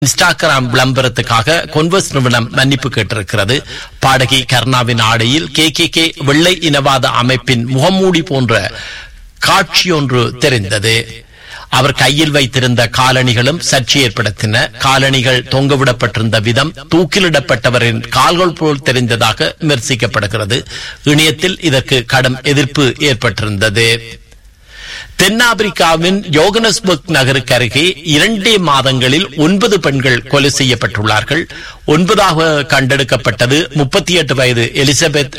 Instagram விளம்பரத்துக்காக கொன்வர்ஸ் நிறுவனம் மன்னிப்பு கேட்டிருக்கிறது பாடகி கர்ணாவின் ஆடையில் கே கே கே வெள்ளை இனவாத அமைப்பின் முகமூடி போன்ற காட்சியொன்று தெரிந்தது அவர் கையில் வைத்திருந்த காலணிகளும் சர்ச்சை ஏற்படுத்தின காலணிகள் தொங்கவிடப்பட்டிருந்த விதம் தூக்கிலிடப்பட்டவரின் கால்கள் போல் தெரிந்ததாக விமர்சிக்கப்படுகிறது இணையத்தில் இதற்கு கடும் எதிர்ப்பு ஏற்பட்டிருந்தது தென்னாப்பிரிக்காவின் யோகனஸ்பர்க் நகருக்கு அருகே இரண்டே மாதங்களில் ஒன்பது பெண்கள் கொலை செய்யப்பட்டுள்ளார்கள் ஒன்பதாக கண்டெடுக்கப்பட்டது முப்பத்தி எட்டு வயது எலிசபெத்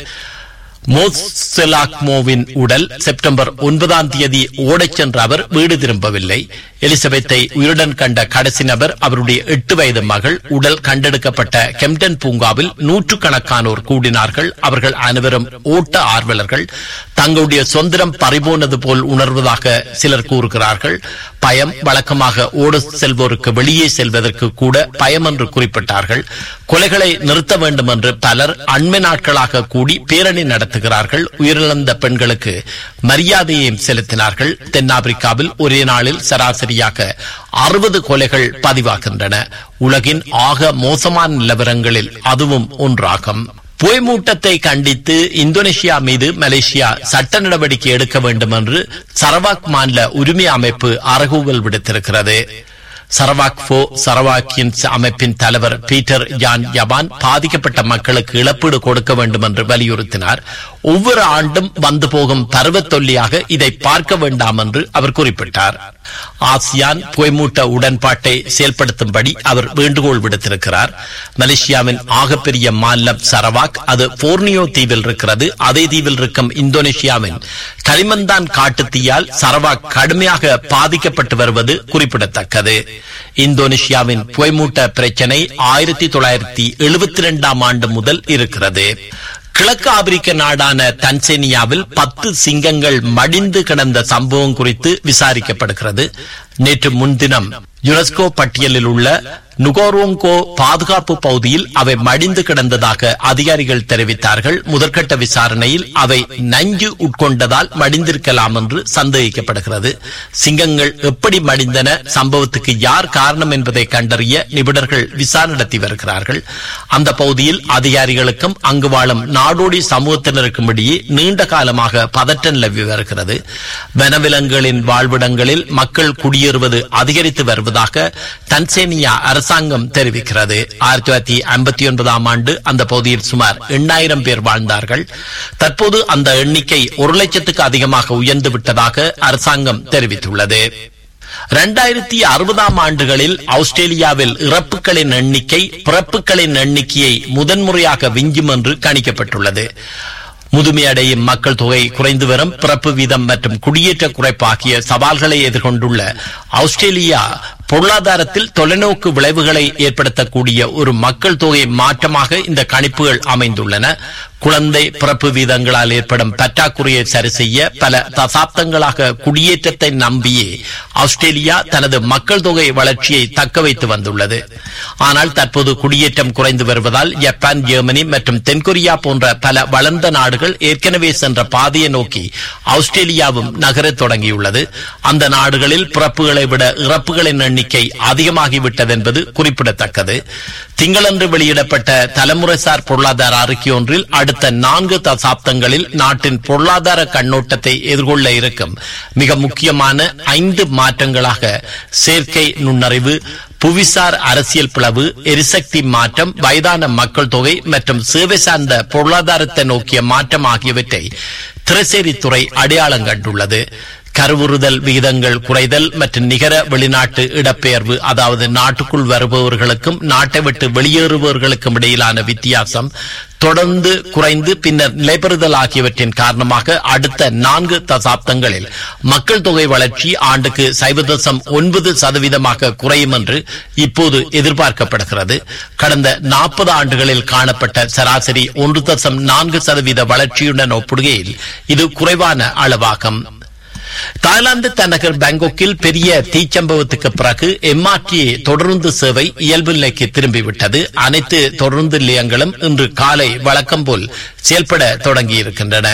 மோசெலாக்மோவின் உடல் செப்டம்பர் ஒன்பதாம் தேதி ஓடச் சென்ற அவர் வீடு திரும்பவில்லை எலிசபெத்தை உயிருடன் கண்ட கடைசி நபர் அவருடைய எட்டு வயது மகள் உடல் கண்டெடுக்கப்பட்ட கெம்டன் பூங்காவில் நூற்றுக்கணக்கானோர் கூடினார்கள் அவர்கள் அனைவரும் ஓட்ட ஆர்வலர்கள் தங்களுடைய சொந்தரம் பறிபோனது போல் உணர்வதாக சிலர் கூறுகிறார்கள் பயம் வழக்கமாக ஓட செல்வோருக்கு வெளியே செல்வதற்கு கூட பயம் என்று குறிப்பிட்டார்கள் கொலைகளை நிறுத்த வேண்டும் என்று பலர் அண்மை நாட்களாக கூடி பேரணி நடத்துகிறார்கள் உயிரிழந்த பெண்களுக்கு மரியாதையையும் செலுத்தினார்கள் தென்னாப்பிரிக்காவில் ஒரே நாளில் சராசரியாக அறுபது கொலைகள் பதிவாகின்றன உலகின் ஆக மோசமான நிலவரங்களில் அதுவும் ஒன்றாகும் புயமூட்டத்தை கண்டித்து இந்தோனேஷியா மீது மலேசியா சட்ட நடவடிக்கை எடுக்க வேண்டும் என்று சரவாக் மாநில உரிமை அமைப்பு அறகூவல் விடுத்திருக்கிறது சரவாக் போ சரவாக்கின் அமைப்பின் தலைவர் பீட்டர் ஜான் யபான் பாதிக்கப்பட்ட மக்களுக்கு இழப்பீடு கொடுக்க வேண்டும் என்று வலியுறுத்தினார் ஒவ்வொரு ஆண்டும் வந்து போகும் பருவத் தொல்லியாக இதை பார்க்க வேண்டாம் என்று அவர் குறிப்பிட்டார் ஆசியான் புயமூட்ட உடன்பாட்டை செயல்படுத்தும்படி அவர் வேண்டுகோள் விடுத்திருக்கிறார் மலேசியாவின் ஆகப்பெரிய மாநிலம் சரவாக் அது போர்னியோ தீவில் இருக்கிறது அதே தீவில் இருக்கும் இந்தோனேஷியாவின் களிமந்தான் காட்டுத்தீயால் சரவாக் கடுமையாக பாதிக்கப்பட்டு வருவது குறிப்பிடத்தக்கது இந்தோனேஷியாவின் புயமூட்ட பிரச்சினை ஆயிரத்தி தொள்ளாயிரத்தி எழுபத்தி இரண்டாம் ஆண்டு முதல் இருக்கிறது கிழக்கு ஆப்பிரிக்க நாடான தன்சேனியாவில் பத்து சிங்கங்கள் மடிந்து கிடந்த சம்பவம் குறித்து விசாரிக்கப்படுகிறது நேற்று முன்தினம் யுனெஸ்கோ பட்டியலில் உள்ள நுகோரோங்கோ பாதுகாப்பு பகுதியில் அவை மடிந்து கிடந்ததாக அதிகாரிகள் தெரிவித்தார்கள் முதற்கட்ட விசாரணையில் அவை நஞ்சு உட்கொண்டதால் மடிந்திருக்கலாம் என்று சந்தேகிக்கப்படுகிறது சிங்கங்கள் எப்படி மடிந்தன சம்பவத்துக்கு யார் காரணம் என்பதை கண்டறிய நிபுணர்கள் விசாரணை நடத்தி வருகிறார்கள் அந்த பகுதியில் அதிகாரிகளுக்கும் அங்கு வாழும் நாடோடி சமூகத்தினருக்கும் இடையே நீண்ட காலமாக பதற்றம் நிலவி வருகிறது வனவிலங்குகளின் வாழ்விடங்களில் மக்கள் குடியேறுவது அதிகரித்து வருவதாக தன்சேனியா அரசாங்கம் தெரிவிக்கிறது ஆயிரத்தி தொள்ளாயிரத்தி ஐம்பத்தி ஒன்பதாம் ஆண்டு அந்த பகுதியில் சுமார் எண்ணாயிரம் பேர் வாழ்ந்தார்கள் தற்போது அந்த எண்ணிக்கை ஒரு லட்சத்துக்கு அதிகமாக உயர்ந்து விட்டதாக அரசாங்கம் தெரிவித்துள்ளது இரண்டாயிரத்தி அறுபதாம் ஆண்டுகளில் ஆஸ்திரேலியாவில் இறப்புகளின் எண்ணிக்கை பிறப்புகளின் எண்ணிக்கையை முதன்முறையாக விஞ்சும் என்று கணிக்கப்பட்டுள்ளது முதுமையடையும் மக்கள் தொகை குறைந்து வரும் பிறப்பு வீதம் மற்றும் குடியேற்ற குறைப்பு ஆகிய சவால்களை எதிர்கொண்டுள்ள ஆஸ்திரேலியா பொருளாதாரத்தில் தொலைநோக்கு விளைவுகளை ஏற்படுத்தக்கூடிய ஒரு மக்கள் தொகை மாற்றமாக இந்த கணிப்புகள் அமைந்துள்ளன குழந்தை பிறப்பு வீதங்களால் ஏற்படும் பற்றாக்குறையை சரி செய்ய பல தசாப்தங்களாக குடியேற்றத்தை நம்பியே ஆஸ்திரேலியா தனது மக்கள் தொகை வளர்ச்சியை தக்க வைத்து வந்துள்ளது ஆனால் தற்போது குடியேற்றம் குறைந்து வருவதால் ஜப்பான் ஜெர்மனி மற்றும் தென்கொரியா போன்ற பல வளர்ந்த நாடுகள் ஏற்கனவே சென்ற பாதையை நோக்கி ஆஸ்திரேலியாவும் நகரத் தொடங்கியுள்ளது அந்த நாடுகளில் பிறப்புகளை விட இறப்புகளின் எண்ணிக்கை அதிகமாகிவிட்டது என்பது குறிப்பிடத்தக்கது திங்களன்று வெளியிடப்பட்ட தலைமுறைசார் பொருளாதார அறிக்கை ஒன்றில் அடுத்த நான்கு தசாப்தங்களில் நாட்டின் பொருளாதார கண்ணோட்டத்தை எதிர்கொள்ள இருக்கும் மிக முக்கியமான ஐந்து மாற்றங்களாக செயற்கை நுண்ணறிவு புவிசார் அரசியல் பிளவு எரிசக்தி மாற்றம் வயதான மக்கள் தொகை மற்றும் சேவை சார்ந்த பொருளாதாரத்தை நோக்கிய மாற்றம் ஆகியவற்றை திரைசேரித்துறை அடையாளம் கண்டுள்ளது கருவுறுதல் விகிதங்கள் குறைதல் மற்றும் நிகர வெளிநாட்டு இடப்பெயர்வு அதாவது நாட்டுக்குள் வருபவர்களுக்கும் நாட்டை விட்டு வெளியேறுபவர்களுக்கும் இடையிலான வித்தியாசம் தொடர்ந்து குறைந்து பின்னர் நிலைபெறுதல் ஆகியவற்றின் காரணமாக அடுத்த நான்கு தசாப்தங்களில் மக்கள் தொகை வளர்ச்சி ஆண்டுக்கு சைவ தசம் ஒன்பது சதவீதமாக குறையும் என்று இப்போது எதிர்பார்க்கப்படுகிறது கடந்த நாற்பது ஆண்டுகளில் காணப்பட்ட சராசரி ஒன்று தசம் நான்கு சதவீத வளர்ச்சியுடன் ஒப்பிடுகையில் இது குறைவான அளவாகும் தாய்லாந்து தலைநகர் பாங்காக்கில் பெரிய தீச்சம்பவத்துக்கு பிறகு எம்ஆர்டி தொடர்ந்து சேவை இயல்பு நிலைக்கு திரும்பிவிட்டது அனைத்து தொடர்ந்து நிலையங்களும் இன்று காலை வழக்கம் போல் செயல்பட தொடங்கியிருக்கின்றன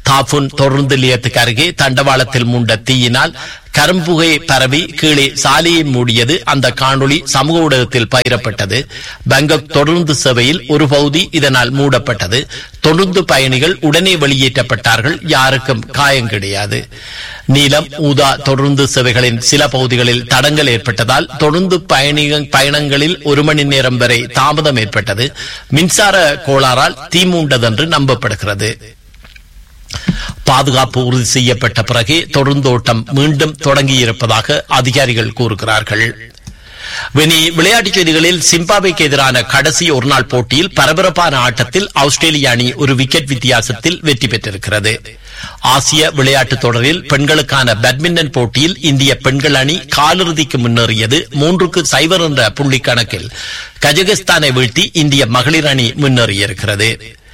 தாபுன் தொடர்ந்து நிலையத்துக்கு அருகே தண்டவாளத்தில் மூண்ட தீயினால் கரும்புகை பரவி கீழே சாலையை மூடியது அந்த காணொளி சமூக ஊடகத்தில் பகிரப்பட்டது பேங்காக் தொடர்ந்து சேவையில் ஒரு பகுதி இதனால் மூடப்பட்டது தொடர்ந்து பயணிகள் உடனே வெளியேற்றப்பட்டார்கள் யாருக்கும் காயம் கிடையாது நீலம் ஊதா தொடர்ந்து சேவைகளின் சில பகுதிகளில் தடங்கள் ஏற்பட்டதால் தொடர்ந்து பயணிக பயணங்களில் ஒரு மணி நேரம் வரை தாமதம் ஏற்பட்டது மின்சார கோளாறால் தீ மூண்டதென்று நம்பப்படுகிறது பாதுகாப்பு உறுதி செய்யப்பட்ட பிறகே தொடர்ந்து ஓட்டம் மீண்டும் தொடங்கியிருப்பதாக அதிகாரிகள் கூறுகிறார்கள் வெனி விளையாட்டுச் செய்திகளில் சிம்பாப்வேக்கு எதிரான கடைசி ஒருநாள் போட்டியில் பரபரப்பான ஆட்டத்தில் ஆஸ்திரேலிய அணி ஒரு விக்கெட் வித்தியாசத்தில் வெற்றி பெற்றிருக்கிறது ஆசிய விளையாட்டுத் தொடரில் பெண்களுக்கான பேட்மிண்டன் போட்டியில் இந்திய பெண்கள் அணி காலிறுதிக்கு முன்னேறியது மூன்றுக்கு சைபர் என்ற புள்ளி கணக்கில் கஜகஸ்தானை வீழ்த்தி இந்திய மகளிர் அணி முன்னேறியிருக்கிறது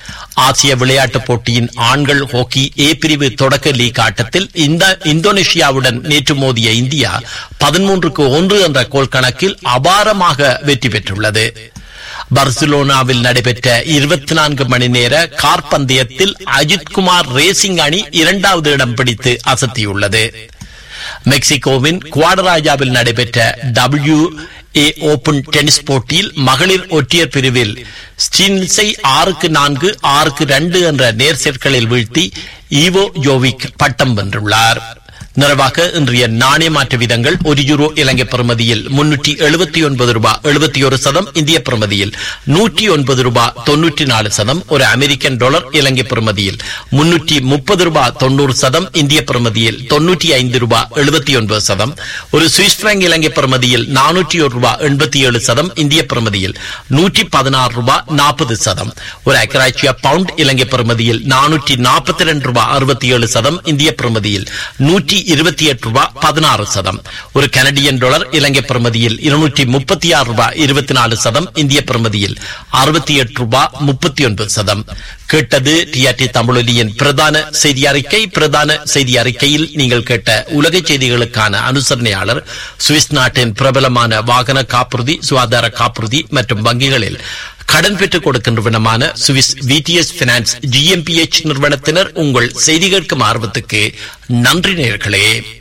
ஆசிய விளையாட்டுப் போட்டியின் ஆண்கள் ஹாக்கி ஏ பிரிவு தொடக்க லீக் ஆட்டத்தில் இந்த இந்தோனேஷியாவுடன் நேற்று மோதிய இந்தியா பதிமூன்றுக்கு ஒன்று என்ற கோல் கணக்கில் அபாரமாக வெற்றி பெற்றுள்ளது பர்சிலோனாவில் நடைபெற்ற இருபத்தி நான்கு மணி நேர கார் பந்தயத்தில் அஜித்குமார் ரேசிங் அணி இரண்டாவது இடம் பிடித்து அசத்தியுள்ளது மெக்சிகோவின் குவாடராஜாவில் நடைபெற்ற டபிள்யூ ஏ ஓபன் டென்னிஸ் போட்டியில் மகளிர் ஒற்றையர் பிரிவில் ஸ்டீன்ஸை ஆறுக்கு நான்கு ஆறுக்கு ரெண்டு என்ற நேர் செட்களில் வீழ்த்தி ஈவோ ஜோவிக் பட்டம் வென்றுள்ளார் நிறைவாக இன்றைய நாணய மாற்று வீதங்கள் ஒரு யூரோ இலங்கை பிரமதியில் முன்னூற்றி எழுபத்தி ஒன்பது ரூபாய் எழுபத்தி ஒரு சதம் இந்திய பிரமதியில் நூற்றி ஒன்பது ரூபாய் தொன்னூற்றி நாலு சதம் ஒரு அமெரிக்கன் டாலர் இலங்கை பிரமதியில் முன்னூற்றி முப்பது ரூபாய் தொண்ணூறு சதம் இந்திய பிரமதியில் தொன்னூற்றி ஐந்து ரூபாய் எழுபத்தி ஒன்பது சதம் ஒரு சுவிஸ் பிராங்க் இலங்கை பிரமதியில் நானூற்றி ஒரு ரூபாய் எண்பத்தி ஏழு சதம் இந்திய பிரமதியில் நூற்றி பதினாறு ரூபாய் நாற்பது சதம் ஒரு அக்கராட்சிய பவுண்ட் இலங்கை பிரமதியில் நானூற்றி நாற்பத்தி ரெண்டு ரூபாய் அறுபத்தி ஏழு சதம் இந்திய பிரமதியில் நூற்றி இருபத்தி எட்டு ரூபாய் பதினாறு சதம் ஒரு கனடியன் டாலர் இலங்கை பிரமதியில் இருநூற்றி முப்பத்தி ஆறு ரூபாய் இருபத்தி நாலு சதம் இந்திய பிரமதியில் அறுபத்தி எட்டு ரூபாய் முப்பத்தி ஒன்பது சதம் கேட்டது டிஆர்டி தமிழொலியின் பிரதான செய்தி அறிக்கை பிரதான செய்தி அறிக்கையில் நீங்கள் கேட்ட உலக செய்திகளுக்கான அனுசரணையாளர் சுவிஸ் நாட்டின் பிரபலமான வாகன காப்புறுதி சுகாதார காப்புறுதி மற்றும் வங்கிகளில் கடன் பெற்றுக் கொடுக்கின்றவனமான சுவிஸ் விடிஎஸ் பினான்ஸ் ஜிஎம்பிஎச் நிறுவனத்தினர் உங்கள் செய்தி கேட்கும் ஆர்வத்துக்கு நன்றி நேர்களே